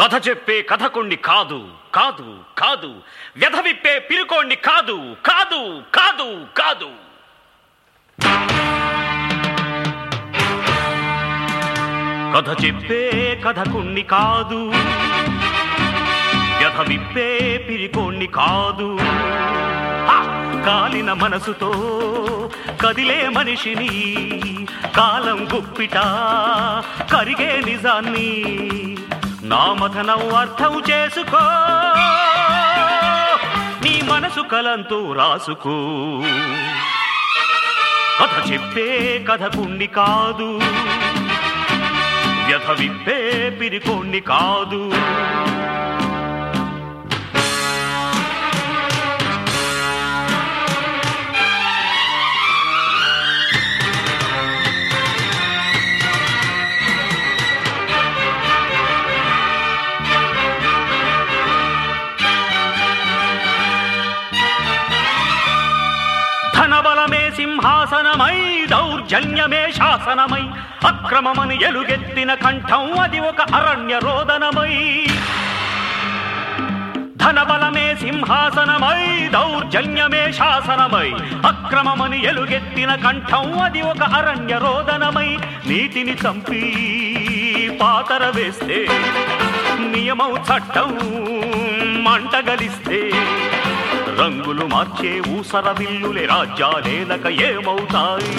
కథ చెప్పే కథకుణ్ణి కాదు కాదు కాదు వ్యధ విప్పే పిరుకోణ్ణి కాదు కాదు కాదు కాదు కథ చెప్పే కథకుణ్ణి కాదు వ్యధ విప్పే పిరికోణ్ణి కాదు హా! కాలిన మనసుతో కదిలే మనిషిని కాలం గుప్పిట కరిగే నిజాన్ని నా మథనం అర్థం చేసుకో నీ మనసు కలంతో రాసుకో కథ చెప్పే కథకుణ్ణి కాదు వ్యధ విప్పే పిరికోణ్ణి కాదు ధనబలమే సింహాసనమై దౌర్జన్యమే శాసనమై అక్రమమని ఎలుగెత్తిన కంఠం అది ఒక అరణ్య రోదనమై ధనబలమే సింహాసనమై దౌర్జన్యమే శాసనమై అక్రమమని ఎలుగెత్తిన కంఠం అది ఒక అరణ్య రోదనమై నీటిని చంపి పాతర వేస్తే నియమం చట్టం మంటగలిస్తే రంగులు మార్చే ఊసర విల్లులే రాజ్యాలేలక ఏమవుతాయి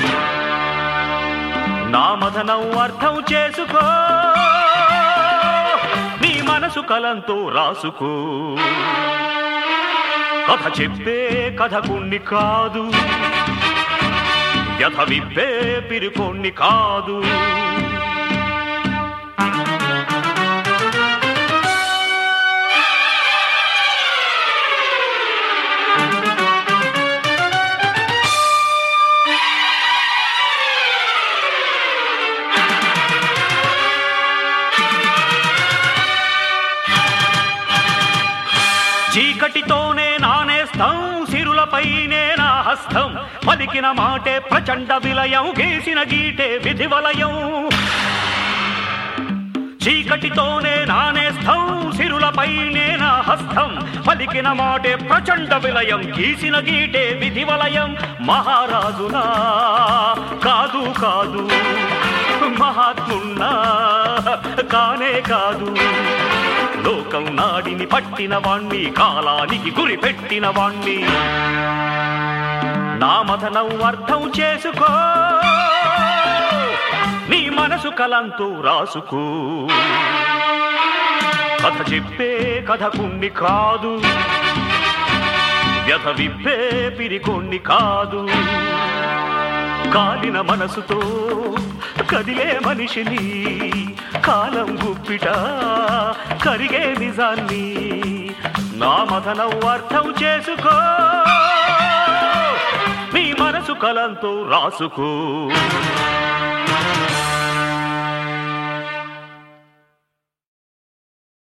నా మదనం అర్థం చేసుకో నీ మనసు కలంతో రాసుకో కథ చెప్పే కథకుణ్ణి కాదు వ్యధ విప్పే పిరుకోణ్ణి కాదు చీకటితోనే నానేస్తాం సిరులపైనే నా హస్తం పలికిన మాటే ప్రచండ విలయం గీసిన గీటే విధి వలయం చీకటితోనే నానేస్తాం సిరులపైనే నా హస్తం పలికిన మాటే ప్రచండ విలయం గీసిన గీటే విధి వలయం మహారాజునా కాదు కాదు మహాత్మున్నా కానే కాదు లోకం నాడిని పట్టిన వాణ్ణి కాలానికి గురి పెట్టిన వాణ్ణి నా మథనం అర్థం చేసుకో నీ మనసు కలంతో రాసుకో కథ చెప్పే కథకుణ్ణి కాదు వ్యధ విప్పే పిరికొన్ని కాదు కాలిన మనసుతో కదిలే మనిషిని కాలం గుప్పిట కరిగే నిజాన్ని నా మథనం అర్థం చేసుకో నీ మనసు కలంతో రాసుకో